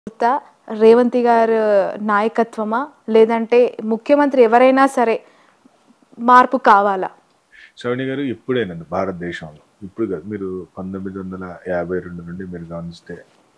గుర్తా రేవంత్ గారు నాయకత్వమా లేదంటే ముఖ్యమంత్రి ఎవరైనా సరే మార్పు కావాలా శ్రవణి గారు ఇప్పుడేనండి భారతదేశంలో ఇప్పుడు కాదు మీరు పంతొమ్మిది వందల యాభై రెండు నుండి మీరు గమనిస్తే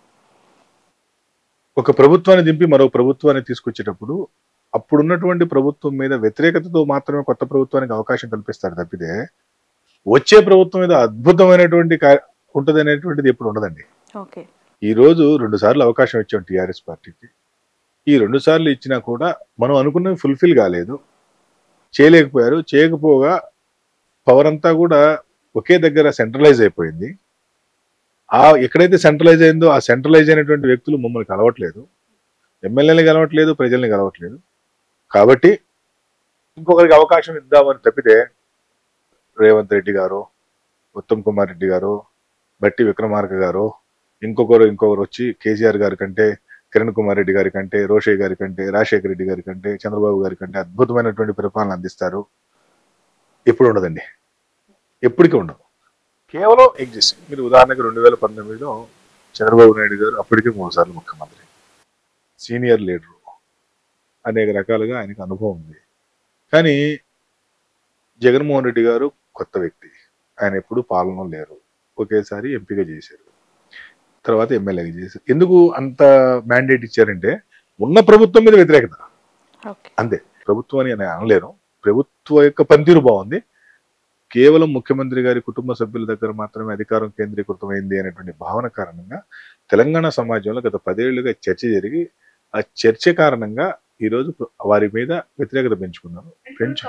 ఒక ప్రభుత్వాన్ని దింపి మరో ప్రభుత్వాన్ని తీసుకొచ్చేటప్పుడు అప్పుడున్నటువంటి ప్రభుత్వం మీద వ్యతిరేకతతో మాత్రమే కొత్త ప్రభుత్వానికి అవకాశం కల్పిస్తారు తప్పితే వచ్చే ప్రభుత్వం మీద అద్భుతమైనటువంటి కా- ఉంటది అనేటువంటిది ఎప్పుడు ఉండదండి ఓకే ఈ రోజు రెండు సార్లు అవకాశం ఇచ్చాం టిఆర్ఎస్ పార్టీకి ఈ రెండు సార్లు ఇచ్చినా కూడా మనం అనుకున్నవి ఫుల్ఫిల్ కాలేదు చేయలేకపోయారు చేయకపోగా పవర్ అంతా కూడా ఒకే దగ్గర సెంట్రలైజ్ అయిపోయింది ఆ ఎక్కడైతే సెంట్రలైజ్ అయిందో ఆ సెంట్రలైజ్ అయినటువంటి వ్యక్తులు మమ్మల్ని కలవట్లేదు ఎమ్మెల్యేని కలవట్లేదు ప్రజల్ని కలవట్లేదు కాబట్టి ఇంకొకరికి అవకాశం ఇద్దామని తప్పితే రేవంత్ రెడ్డి గారు ఉత్తమ్ కుమార్ రెడ్డి గారు బట్టి విక్రమార్క గారు ఇంకొకరు ఇంకొకరు వచ్చి కేసీఆర్ గారి కంటే కిరణ్ కుమార్ రెడ్డి గారి కంటే రోషయ్య గారి కంటే రాజశేఖర రెడ్డి గారి కంటే చంద్రబాబు గారి కంటే అద్భుతమైనటువంటి పరిపాలన అందిస్తారు ఎప్పుడు ఉండదండి ఎప్పటికీ ఉండదు కేవలం ఎగ్జిస్ట్ మీరు ఉదాహరణకు రెండు వేల పంతొమ్మిదిలో చంద్రబాబు నాయుడు గారు అప్పటికే మూడు సార్లు ముఖ్యమంత్రి సీనియర్ లీడరు అనేక రకాలుగా ఆయనకు అనుభవం ఉంది కానీ జగన్మోహన్ రెడ్డి గారు కొత్త వ్యక్తి ఆయన ఎప్పుడు పాలన లేరు ఒకేసారి ఎంపిక చేశారు తర్వాత ఎమ్మెల్యేగా చేశారు ఎందుకు అంత మ్యాండేట్ ఇచ్చారంటే ఉన్న ప్రభుత్వం మీద వ్యతిరేకత ఓకే అంతే ప్రభుత్వం అని నేను అనలేను ప్రభుత్వ యొక్క పనితీరు బాగుంది కేవలం ముఖ్యమంత్రి గారి కుటుంబ సభ్యుల దగ్గర మాత్రమే అధికారం కేంద్రీకృతమైంది అనేటువంటి భావన కారణంగా తెలంగాణ సమాజంలో గత పదేళ్లుగా చర్చ జరిగి ఆ చర్చ కారణంగా ఈ రోజు వారి మీద వ్యతిరేకత పెంచుకున్నారు పెంచు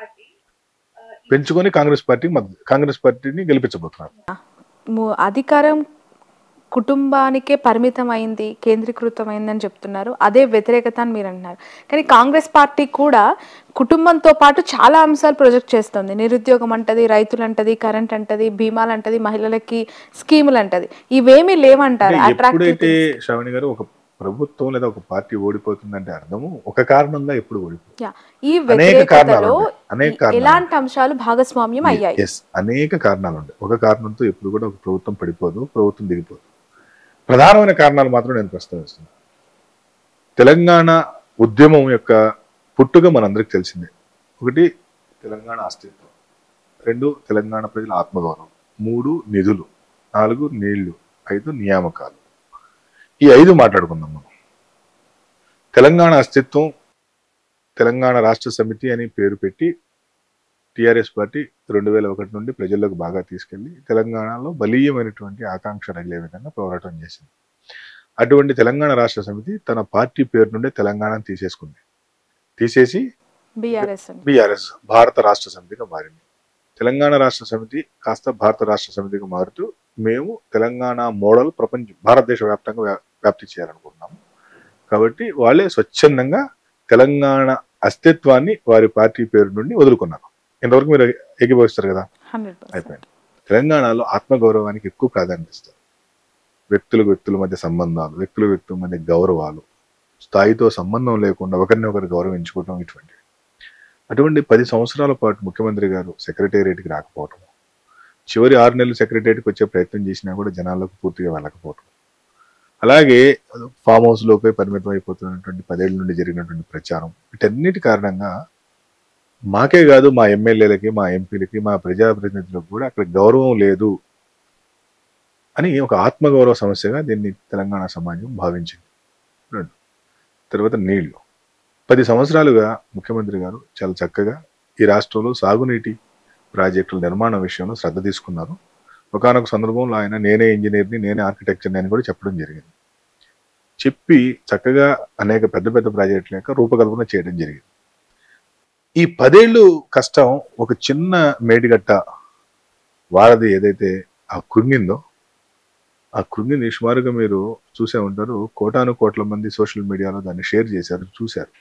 పెంచుకొని కాంగ్రెస్ పార్టీకి మద్దతు కాంగ్రెస్ పార్టీని గెలిపించబోతున్నారు ము- అధికారం కుటుంబానికే పరిమితం అయింది కేంద్రీకృతమైందని చెప్తున్నారు అదే వ్యతిరేకత అని మీరు అంటున్నారు కానీ కాంగ్రెస్ పార్టీ కూడా కుటుంబంతో పాటు చాలా అంశాలు ప్రొజెక్ట్ చేస్తుంది నిరుద్యోగం అంటది రైతులు అంటది కరెంట్ అంటది భీమాలు అంటది మహిళలకి స్కీములు అంటది ఇవేమీ లేవంటారు అంటే అట్రాక్టివ్ ఎప్పుడైతే శ్రావణి గారు ఒక ప్రభుత్వం లేదా ఒక పార్టీ ఓడిపోతుందంటే అర్థము ఒక కారణంగా ఎప్పుడు ఓడిపోతుంది ఈ అనేక కారణాలు వ్యతిరేకతలో ఉంటాయి. అనేక ఈ- కారణాలు ఎలాంటి అంశాలు భాగస్వామ్యం అయ్యాయి ఎస్ అనేక కారణాలు ఉంటాయి ఒక కారణంతో ఎప్పుడు కూడా ఒక ప్రభుత్వం పడిపోదు ప్రభుత్వం దిగిపోదు ప్రధానమైన కారణాలు మాత్రం నేను ప్రస్తావిస్తున్నాను తెలంగాణ ఉద్యమం యొక్క పుట్టుక మనందరికి తెలిసిందే ఒకటి తెలంగాణ అస్తిత్వం రెండు తెలంగాణ ప్రజల ఆత్మగౌరవం మూడు నిధులు నాలుగు నీళ్లు ఐదు నియామకాలు ఈ ఐదు మాట్లాడుకుందాం మనం తెలంగాణ అస్తిత్వం తెలంగాణ రాష్ట్ర సమితి అని పేరు పెట్టి టిఆర్ఎస్ పార్టీ రెండు వేల ఒకటి నుండి ప్రజల్లోకి బాగా తీసుకెళ్లి తెలంగాణలో బలీయమైనటువంటి ఆకాంక్ష రగిలే విధంగా పోరాటం చేసింది అటువంటి తెలంగాణ రాష్ట్ర సమితి తన పార్టీ పేరు నుండే తెలంగాణను తీసేసుకుంది తీసేసి బీఆర్ఎస్ బీఆర్ఎస్ భారత రాష్ట్ర సమితిగా మారింది తెలంగాణ రాష్ట్ర సమితి కాస్త భారత రాష్ట్ర సమితిగా మారుతూ మేము తెలంగాణ మోడల్ ప్రపంచ భారతదేశ వ్యాప్తంగా వ్యా- వ్యాప్తి చేయాలనుకుంటున్నాము కాబట్టి వాళ్ళే స్వచ్ఛందంగా తెలంగాణ అస్తిత్వాన్ని వారి పార్టీ పేరు నుండి వదులుకున్నారు ఇంతవరకు మీరు ఏకీభవిస్తారు కదా హండ్రెడ్ పర్సెంట్ అయిపోయింది తెలంగాణలో ఆత్మగౌరవానికి ఎక్కువ ప్రాధాన్యత ఇస్తారు వ్యక్తులకు వ్యక్తుల మధ్య సంబంధాలు వ్యక్తుల వ్యక్తుల మధ్య గౌరవాలు స్థాయితో సంబంధం లేకుండా ఒకరిని ఒకరు గౌరవించుకోవడం ఇటువంటి అటువంటి పది సంవత్సరాల పాటు ముఖ్యమంత్రి గారు సెక్రటేరియట్కి రాకపోవటం చివరి ఆరు నెలలు సెక్రటేరియట్కి వచ్చే ప్రయత్నం చేసినా కూడా జనాల్లోకి పూర్తిగా వెళ్ళకపోవటం అలాగే ఫామ్ హౌస్ లోపే పరిమితం అయిపోతున్నటువంటి పదేళ్ల నుండి జరిగినటువంటి ప్రచారం వీటన్నిటి కారణంగా మాకే కాదు మా ఎమ్మెల్యేలకి మా ఎంపీలకి మా ప్రజాప్రతినిధులకు కూడా అక్కడ గౌరవం లేదు అని ఒక ఆత్మగౌరవ సమస్యగా దీన్ని తెలంగాణ సమాజం భావించింది రెండు తర్వాత నీళ్లు పది సంవత్సరాలుగా ముఖ్యమంత్రి గారు చాలా చక్కగా ఈ రాష్ట్రంలో సాగునీటి ప్రాజెక్టుల నిర్మాణం విషయంలో శ్రద్ధ తీసుకున్నారు ఒకనొక సందర్భంలో ఆయన నేనే ఇంజనీర్ని నేనే ఆర్కిటెక్చర్ని అని కూడా చెప్పడం జరిగింది చెప్పి చక్కగా అనేక పెద్ద పెద్ద ప్రాజెక్టుల యొక్క రూపకల్పన చేయడం జరిగింది ఈ పదేళ్ళు కష్టం ఒక చిన్న మేడిగట్ట వారధి ఏదైతే ఆ కృంగిందో ఆ కృంగిని సుమారుగా మీరు చూసే ఉంటారు కోటాను కోట్ల మంది సోషల్ మీడియాలో దాన్ని షేర్ చేశారు చూశారు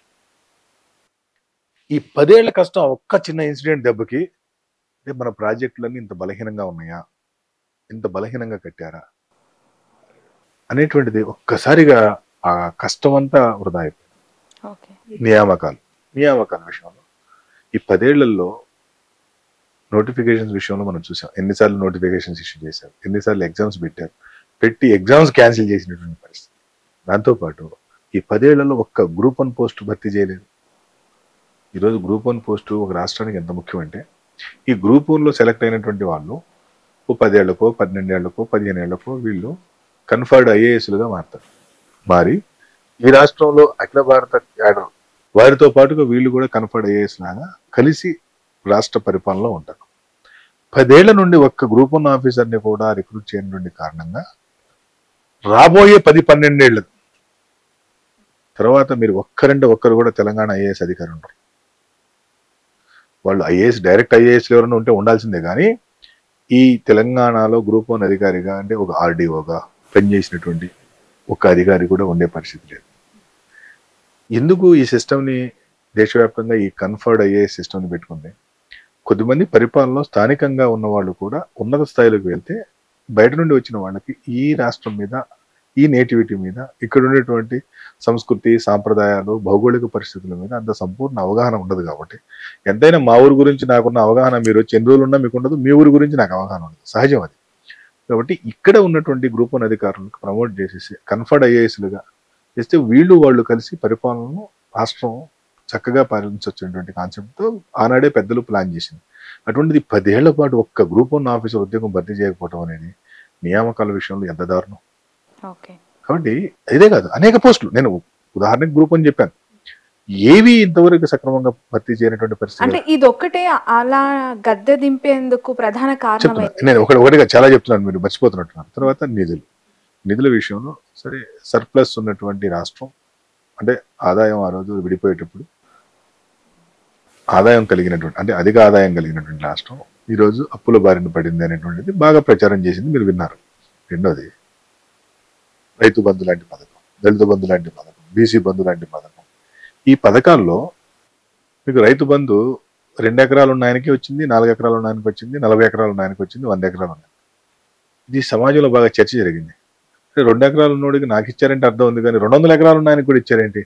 ఈ పదేళ్ల కష్టం ఆ ఒక్క చిన్న ఇన్సిడెంట్ దెబ్బకి అంటే మన ప్రాజెక్టులన్నీ ఇంత బలహీనంగా ఉన్నాయా ఇంత బలహీనంగా కట్టారా అనేటువంటిది ఒక్కసారిగా ఆ కష్టం అంతా వృధా అయిపోయింది ఓకే నియామకాలు నియామకాల విషయంలో ఈ పదేళ్లలో నోటిఫికేషన్స్ విషయంలో మనం చూసాం ఎన్నిసార్లు నోటిఫికేషన్స్ ఇష్యూ చేశారు ఎన్నిసార్లు ఎగ్జామ్స్ పెట్టారు పెట్టి ఎగ్జామ్స్ క్యాన్సిల్ చేసినటువంటి పరిస్థితి దాంతోపాటు ఈ పదేళ్లలో ఒక్క గ్రూప్ వన్ పోస్ట్ భర్తీ చేయలేదు ఈరోజు గ్రూప్ వన్ పోస్టు ఒక రాష్ట్రానికి ఎంత ముఖ్యం అంటే ఈ గ్రూప్ వన్లో సెలెక్ట్ అయినటువంటి వాళ్ళు ఓ పదేళ్లకో పన్నెండేళ్లకో పదిహేను ఏళ్లకో వీళ్ళు కన్ఫర్డ్ ఐఏఎస్లుగా మారుతారు మారి ఈ రాష్ట్రంలో అఖిల భారత క్యాడర్ వారితో పాటుగా వీళ్ళు కూడా కన్ఫర్డ్ ఐఏఎస్ లాగా కలిసి రాష్ట్ర పరిపాలనలో ఉంటారు పదేళ్ల నుండి ఒక్క గ్రూప్ వన్ ఆఫీసర్ని కూడా రిక్రూట్ చేయనటువంటి కారణంగా రాబోయే పది పన్నెండేళ్ళు తర్వాత మీరు ఒక్కరంటే ఒక్కరు కూడా తెలంగాణ ఐఏఎస్ అధికారి ఉండరు వాళ్ళు ఐఏఎస్ డైరెక్ట్ ఐఏఎస్ ఎవరైనా ఉంటే ఉండాల్సిందే కానీ ఈ తెలంగాణలో గ్రూప్ వన్ అధికారిగా అంటే ఒక ఆర్డీఓగా పనిచేసినటువంటి ఒక అధికారి కూడా ఉండే పరిస్థితి లేదు ఎందుకు ఈ సిస్టమ్ని దేశవ్యాప్తంగా ఈ కన్ఫర్డ్ ఐఏఎస్ సిస్టమ్ని పెట్టుకుంది కొద్దిమంది పరిపాలనలో స్థానికంగా ఉన్న వాళ్ళు కూడా ఉన్నత స్థాయిలోకి వెళ్తే బయట నుండి వచ్చిన వాళ్ళకి ఈ రాష్ట్రం మీద ఈ నేటివిటీ మీద ఇక్కడ ఉండేటువంటి సంస్కృతి సాంప్రదాయాలు భౌగోళిక పరిస్థితుల మీద అంత సంపూర్ణ అవగాహన ఉండదు కాబట్టి ఎంతైనా మా ఊరు గురించి నాకున్న అవగాహన మీరు వచ్చి ఎన్ని రోజులు ఉన్నా మీకు ఉండదు మీ ఊరి గురించి నాకు అవగాహన ఉండదు సహజం అది కాబట్టి ఇక్కడ ఉన్నటువంటి గ్రూప్ వన్ అధికారులకు ప్రమోట్ చేసేసి కన్ఫర్డ్ ఐఏఎస్లుగా చేస్తే వీళ్ళు వాళ్ళు కలిసి పరిపాలనను రాష్ట్రం చక్కగా పాలించవచ్చినటువంటి కాన్సెప్ట్తో ఆనాడే పెద్దలు ప్లాన్ చేసింది అటువంటిది పదేళ్ల పాటు ఒక్క గ్రూప్ వన్ ఆఫీసర్ ఉద్యోగం భర్తీ చేయకపోవడం అనేది నియామకాల విషయంలో ఎంత దారుణం ఓకే కాబట్టి ఇదే కాదు అనేక పోస్టులు నేను ఉదాహరణకు గ్రూప్ అని చెప్పాను ఏవి ఇంతవరకు సక్రమంగా భర్తీ చేయనటువంటి పరిస్థితి అంటే ఇది ఒక్కటే అలా గద్దె దింపేందుకు ప్రధాన కారణం చెప్తున్నా నేను ఒకటి ఒకటిగా చాలా చెప్తున్నాను మీరు మర్చిపోతున్నట్టున్నారు తర్వాత నిధులు నిధుల విషయంలో సరే సర్ప్లస్ ఉన్నటువంటి రాష్ట్రం అంటే ఆదాయం ఆ రోజు విడిపోయేటప్పుడు ఆదాయం కలిగినటువంటి అంటే అధిక ఆదాయం కలిగినటువంటి రాష్ట్రం ఈరోజు అప్పుల బారిన పడింది అనేటువంటిది బాగా ప్రచారం చేసింది మీరు విన్నారు రెండోది రైతు బంధు లాంటి పథకం దళిత బంధు లాంటి పథకం బీసీ బంధు లాంటి పథకం ఈ పథకాల్లో మీకు రైతు బంధు రెండు ఎకరాలు ఉన్న ఆయనకి వచ్చింది నాలుగు ఎకరాలు ఉన్న ఆయనకి వచ్చింది నలభై ఎకరాలు ఉన్న ఆయనకి వచ్చింది వంద ఎకరాలు ఉన్నాయి ఇది సమాజంలో బాగా చర్చ జరిగింది అంటే రెండు ఎకరాలు ఉన్నోడికి నాకు ఇచ్చారంటే అర్థం ఉంది కానీ రెండు వందల ఎకరాలు ఉన్న ఆయనకి కూడా ఇచ్చారేంటి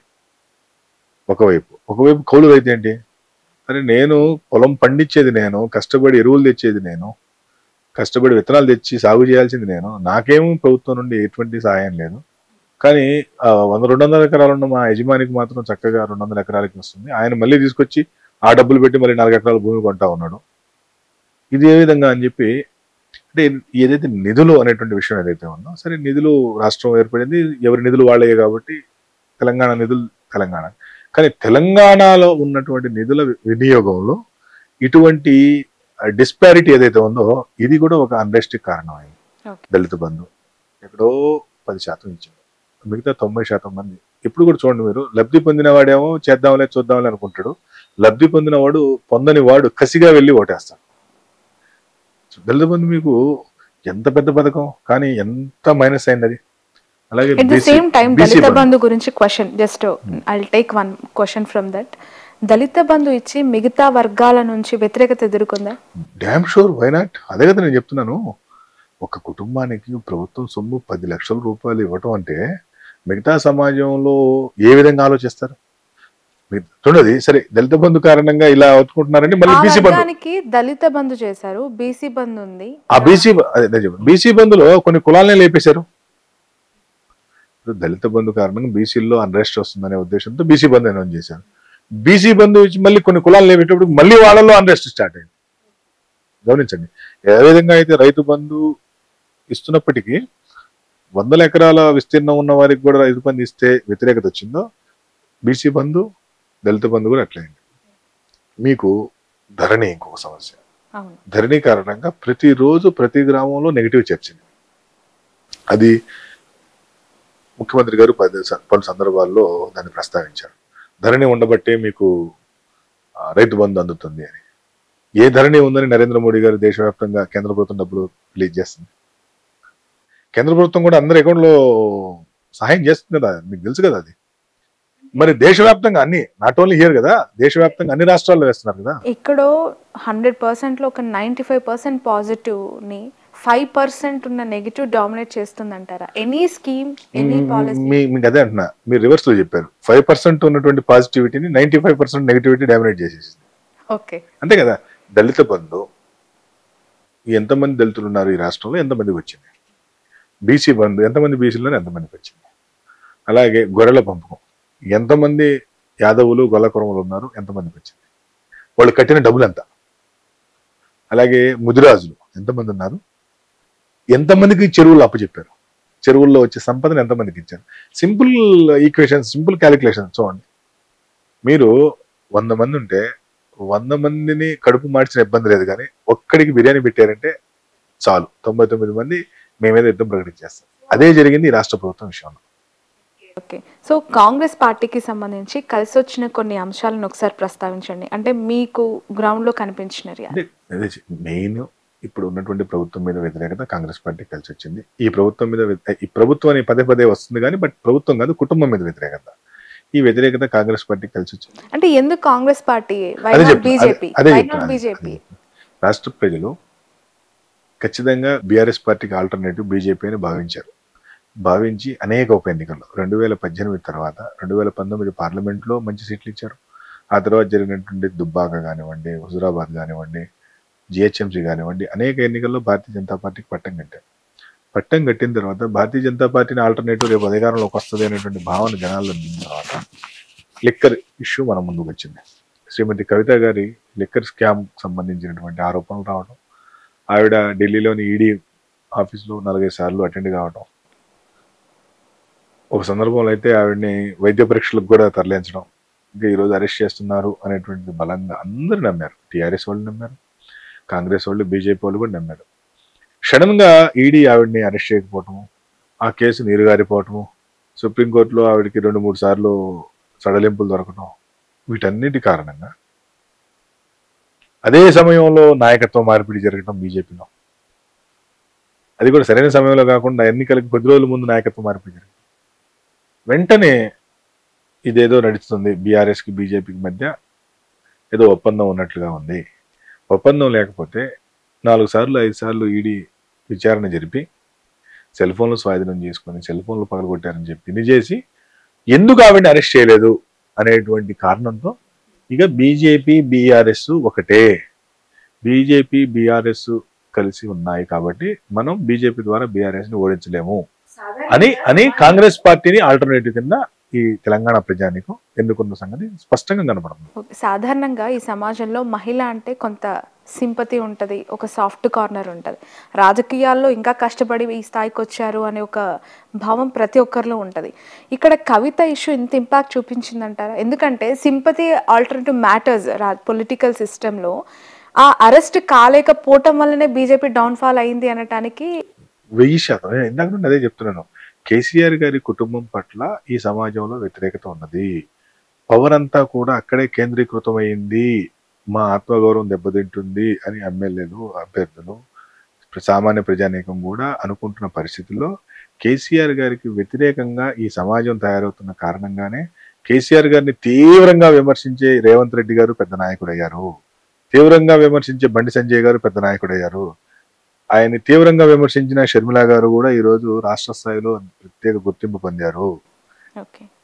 ఒకవైపు ఒకవైపు కౌలు రైతు ఏంటి అరే నేను పొలం పండించేది నేను కష్టపడి ఎరువులు తెచ్చేది నేను కష్టపడి విత్తనాలు తెచ్చి సాగు చేయాల్సింది నేను నాకేమో ప్రభుత్వం నుండి ఎటువంటి సహాయం లేదు కానీ ఆ వంద రెండు వందల ఎకరాలు ఉన్న మా యజమానికి మాత్రం చక్కగా రెండు వందల ఎకరాలకి వస్తుంది ఆయన మళ్ళీ తీసుకొచ్చి ఆ డబ్బులు పెట్టి మళ్ళీ నాలుగు ఎకరాల భూమి కొంటా ఉన్నాడు ఇది ఏ విధంగా అని చెప్పి అంటే ఏదైతే నిధులు అనేటువంటి విషయం ఏదైతే ఉందో సరే నిధులు రాష్ట్రం ఏర్పడింది ఎవరి నిధులు వాళ్ళే కాబట్టి తెలంగాణ నిధులు తెలంగాణ కానీ తెలంగాణలో ఉన్నటువంటి నిధుల వినియోగంలో ఇటువంటి డిస్పారిటీ ఏదైతే ఉందో ఇది కూడా ఒక అన్రెస్ట్కి కారణమైంది Okay. దళిత బంధు ఎక్కడో పది శాతం ఇచ్చారు మిగతా తొంభై శాతం మంది ఇప్పుడు కూడా చూడండి మీరు లబ్ధి పొందిన వాడేమో చేద్దాంలే చూద్దాంలే అనుకుంటాడు లబ్ధి పొందిన వాడు పొందని వాడు కసిగా వెళ్ళి ఓటేస్తాడు దళిత బంధు మీకు ఎంత పెద్ద పథకం కానీ ఎంత మైనస్ అయింది అది అలాగే at the BC same time BC Dalit Bandhu. Bandhu గురించి question just I take one question from that Dalit Bandhu ఇచ్చి మిగతా వర్గాల నుంచి వ్యతిరేకత ఎదుర్కొందా డ్యామ్ షూర్ వై నాట్ అదే కదా నేను చెప్తున్నాను ఒక కుటుంబానికి ప్రభుత్వం సొమ్ము పది లక్షల రూపాయలు ఇవ్వటం అంటే మిగతా సమాజంలో ఏ విధంగా ఆలోచిస్తారు మీరు చూడండి సరే దళిత బంధు కారణంగా ఇలా అవుతుకుంటున్నారంటే మళ్ళీ ఆ బీసీ బంధు వర్గానికి దళిత బంధు చేశారు బీసీ బంధు ఉంది ఆ బీసీ బీసీ బంధులో కొన్ని కులాలనే లేపేశారు ఇప్పుడు దళిత బంధు కారణంగా బీసీల్లో అన్రెస్ట్ వస్తుందనే ఉద్దేశంతో బీసీ బంధు అనౌన్స్ చేశారు బీసీ బంధు ఇచ్చి మళ్ళీ కొన్ని కులాలు లేపేటప్పుడు మళ్ళీ వాళ్ళలో అన్రెస్ట్ స్టార్ట్ అయింది గమనించండి ఏ విధంగా అయితే రైతు బంధు ఇస్తున్నప్పటికీ వందల ఎకరాల విస్తీర్ణం ఉన్న వారికి కూడా రైతు బంధు ఇస్తే వ్యతిరేకత వచ్చిందో బీసీ బంధు దళిత బంధు కూడా అట్లయింది మీకు ధరణి ఇంకొక సమస్య అవును ధరణి కారణంగా ప్రతిరోజు ప్రతి గ్రామంలో నెగిటివ్ చర్చ అది ముఖ్యమంత్రి గారు పది స- పలు సందర్భాల్లో దాన్ని ప్రస్తావించారు ధరణి ఉండబట్టే మీకు ఆ, రైతు బంధు అందుతుంది అని ఏ ధరణి ఉందని నరేంద్ర మోడీ గారు దేశవ్యాప్తంగా కేంద్ర ప్రభుత్వం డబ్బులు రిలీజ్ చేస్తుంది కేంద్ర ప్రభుత్వం కూడా అందరి అకౌంట్లో సహాయం చేస్తుంది కదా మీకు తెలుసు కదా అది మరి దేశవ్యాప్తంగా అన్ని నాట్ ఓన్లీ హియర్ కదా దేశవ్యాప్తంగా అన్ని రాష్ట్రాల్లో వేస్తున్నారు కదా ఇక్కడో హండ్రెడ్ పర్సెంట్ లో ఒక నైన్టీ ఫైవ్ పర్సెంట్ పాజిటివ్ ని ఫైవ్ పర్సెంట్ ఉన్న నెగిటివ్ డామినేట్ చేస్తుందంటారా ఎనీ స్కీమ్ ఎనీ పాలసీ మీ మీకు అదే అంటున్నా మీరు రివర్స్ లో చెప్పారు ఫైవ్ పర్సెంట్ ఉన్నటువంటి పాజిటివిటీని ninety five percent negativity dominate చేసేసింది ఓకే అంతే కదా దళిత బంధు ఎంతమంది దళితులు ఉన్నారు ఈ రాష్ట్రంలో ఎంతమందికి వచ్చింది బీసీ బంధు ఎంతమంది బీసీలో ఎంతమందికి వచ్చింది అలాగే గొర్రెల పంపకం ఎంతమంది యాదవులు గొల్లకురములు ఉన్నారు ఎంతమందికి వచ్చింది వాళ్ళు కట్టిన డబ్బులు ఎంత అలాగే ముదిరాజులు ఎంతమంది ఉన్నారు ఎంతమందికి చెరువులు అప్పచెప్పారు చెరువుల్లో వచ్చే సంపదను ఎంతమందికి ఇచ్చారు సింపుల్ ఈక్వేషన్ సింపుల్ క్యాలిక్యులేషన్ చూడండి మీరు వంద మంది ఉంటే వంద మందిని కడుపు మార్చిన ఇబ్బంది లేదు కానీ ఒక్కడికి బిర్యానీ పెట్టారంటే చాలు తొంభై తొమ్మిది మంది మేమేదో యుద్ధం ప్రకటించేస్తాం అదే జరిగింది ఈ రాష్ట్ర ప్రభుత్వం విషయంలో ఓకే సో కాంగ్రెస్ పార్టీకి సంబంధించి కలిసి వచ్చిన కొన్ని అంశాలను ఒకసారి ప్రస్తావించండి అంటే మీకు గ్రౌండ్ లో కనిపించినవి అంటే అదే మెయిన్ ఇప్పుడు ఉన్నటువంటి ప్రభుత్వం మీద వ్యతిరేకత కాంగ్రెస్ పార్టీ కలిసి వచ్చింది ఈ ప్రభుత్వం మీద వ్య- ఈ ప్రభుత్వం అని పదే పదే వస్తుంది కానీ బట్ ప్రభుత్వం కాదు కుటుంబం మీద వ్యతిరేకత ఈ వ్యతిరేకత కాంగ్రెస్ పార్టీ కలిసి వచ్చింది అంటే ఎందుకు కాంగ్రెస్ పార్టీ వై అదే నాట్ చెప్తున్నా, అదే- బీజేపీ అదే వై చెప్తున్నా, నాట్ అదే బీజేపీ చెప్తున్నా. రాష్ట్ర ప్రజలు ఖచ్చితంగా బీఆర్ఎస్ పార్టీకి ఆల్టర్నేటివ్ బీజేపీ అని భావించారు భావించి అనేక ఉప ఎన్నికల్లో రెండు వేల పద్దెనిమిది తర్వాత రెండు వేల పంతొమ్మిది పార్లమెంట్లో మంచి సీట్లు ఇచ్చారు ఆ తర్వాత జరిగినటువంటి దుబ్బాక కానివ్వండి హుజురాబాద్ కానివ్వండి జిహెచ్ఎంసీ కానివ్వండి అనేక ఎన్నికల్లో భారతీయ జనతా పార్టీకి పట్టం కట్టారు పట్టం కట్టిన తర్వాత భారతీయ జనతా పార్టీని ఆల్టర్నేటివ్ రేపు అధికారంలోకి వస్తుంది అనేటువంటి భావన జనాల్లో నిండిన తర్వాత లిక్కర్ ఇష్యూ మన ముందుకు వచ్చింది శ్రీమతి కవిత గారి లిక్కర్ స్కామ్ సంబంధించినటువంటి ఆరోపణలు రావడం ఆవిడ ఢిల్లీలోని ఈడీ ఆఫీస్లో నలభై సార్లు అటెండ్ కావడం ఒక సందర్భంలో అయితే ఆవిడని వైద్య పరీక్షలకు కూడా తరలించడం ఇంకా ఈరోజు అరెస్ట్ చేస్తున్నారు అనేటువంటిది బలంగా అందరూ నమ్మారు టీఆర్ఎస్ వాళ్ళు నమ్మారు కాంగ్రెస్ వాళ్ళు బీజేపీ వాళ్ళు కూడా నమ్మారు సడన్ గా ఈడీ ఆవిడని అరెస్ట్ చేయకపోవటము ఆ కేసు నీరుగారిపోవటము సుప్రీంకోర్టులో ఆవిడకి రెండు మూడు సార్లు సడలింపులు దొరకటం వీటన్నిటి కారణంగా అదే సమయంలో నాయకత్వ మార్పిడి జరగటం బీజేపీలో అది కూడా సరైన సమయంలో కాకుండా ఎన్నికలకు కొద్ది రోజుల ముందు నాయకత్వ మార్పిడి జరిగింది వెంటనే ఇదేదో నడుస్తుంది బీఆర్ఎస్కి బీజేపీకి మధ్య ఏదో ఒప్పందం ఉన్నట్లుగా ఉంది ఒప్పందం లేకపోతే నాలుగు సార్లు ఐదు సార్లు ఈడీ విచారణ జరిపి సెల్ ఫోన్లు స్వాధీనం చేసుకొని సెల్ ఫోన్లు పగలగొట్టారని చెప్పి ఇది చేసి ఎందుకు ఆవిడని అరెస్ట్ చేయలేదు అనేటువంటి కారణంతో ఇక బీజేపీ బీఆర్ఎస్ ఒకటే బీజేపీ బీఆర్ఎస్ కలిసి ఉన్నాయి కాబట్టి మనం బీజేపీ ద్వారా బీఆర్ఎస్ ని ఓడించలేము అని అని కాంగ్రెస్ పార్టీని ఆల్టర్నేటివ్ కింద ఈ తెలంగాణ ప్రజానికం ఎన్నుకున్న సంగతి స్పష్టంగా కనపడుతుంది ఓకే. సాధారణంగా ఈ సమాజంలో మహిళ అంటే కొంత సింపతి ఉంటుంది ఒక సాఫ్ట్ కార్నర్ ఉంటుంది రాజకీయాల్లో ఇంకా కష్టపడి ఈ స్థాయికి వచ్చారు అనే ఒక భావం ప్రతి ఒక్కరిలో ఉంటుంది ఇక్కడ కవిత ఇష్యూ ఇంత ఇంపాక్ట్ చూపించిందంటారా ఎందుకంటే సింపతి ఆల్టర్నేటివ్ మ్యాటర్స్ రా పొలిటికల్ సిస్టంలో ఆ అరెస్ట్ కాలేకపోవటం వల్లనే బీజేపీ డౌన్ఫాల్ అయింది అనటానికి వెయ్యి శాతం నేను ఇందాక నుండి అదే చెప్తున్నాను కేసీఆర్ గారి కుటుంబం పట్ల ఈ సమాజంలో వ్యతిరేకత ఉన్నది పవర్ అంతా కూడా అక్కడే కేంద్రీకృతమైంది మా ఆత్మగౌరవం దెబ్బతింటుంది అని ఎమ్మెల్యేలు అభ్యర్థులు సామాన్య ప్రజానీకం కూడా అనుకుంటున్న పరిస్థితుల్లో కేసీఆర్ గారికి వ్యతిరేకంగా ఈ సమాజం తయారవుతున్న కారణంగానే కేసీఆర్ గారిని తీవ్రంగా విమర్శించే రేవంత్ రెడ్డి గారు పెద్ద నాయకుడయ్యారు తీవ్రంగా విమర్శించే బండి సంజయ్ గారు పెద్ద నాయకుడయ్యారు ఆయన్ని తీవ్రంగా విమర్శించిన షర్మిల గారు కూడా ఈ రోజు రాష్ట్ర స్థాయిలో ప్రత్యేక గుర్తింపు పొందారు ఓకే